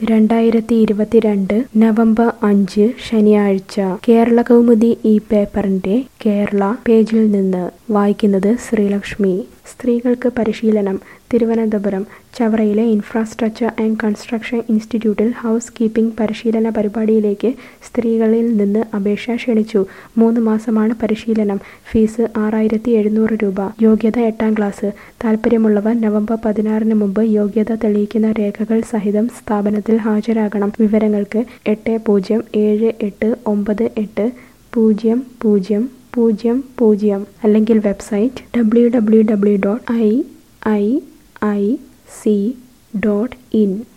രണ്ടായിരത്തി ഇരുപത്തിരണ്ട് നവംബർ അഞ്ച് ശനിയാഴ്ച കേരള കൗമുദി ഈ പേപ്പറിന്റെ കേരള പേജിൽ നിന്ന് വായിക്കുന്നത് ശ്രീലക്ഷ്മി സ്ത്രീകൾക്ക് പരിശീലനം തിരുവനന്തപുരം ചവറയിലെ ഇൻഫ്രാസ്ട്രക്ചർ ആൻഡ് കൺസ്ട്രക്ഷൻ ഇൻസ്റ്റിറ്റ്യൂട്ടിൽ ഹൗസ് കീപ്പിംഗ് പരിശീലന പരിപാടിയിലേക്ക് സ്ത്രീകളിൽ നിന്ന് അപേക്ഷ ക്ഷണിച്ചു മൂന്ന് മാസമാണ് പരിശീലനം ഫീസ് ആറായിരത്തി എഴുന്നൂറ് രൂപ യോഗ്യത എട്ടാം ക്ലാസ് താല്പര്യമുള്ളവർ നവംബർ പതിനാറിന് മുമ്പ് യോഗ്യത തെളിയിക്കുന്ന രേഖകൾ സഹിതം സ്ഥാപനത്തിൽ ഹാജരാകണം വിവരങ്ങൾക്ക് എട്ട് പൂജ്യം ഏഴ് എട്ട് ഒമ്പത് എട്ട് പൂജ്യം പൂജ്യം പൂജ്യം പൂജ്യം അല്ലെങ്കിൽ website W W W dot I I I C dot in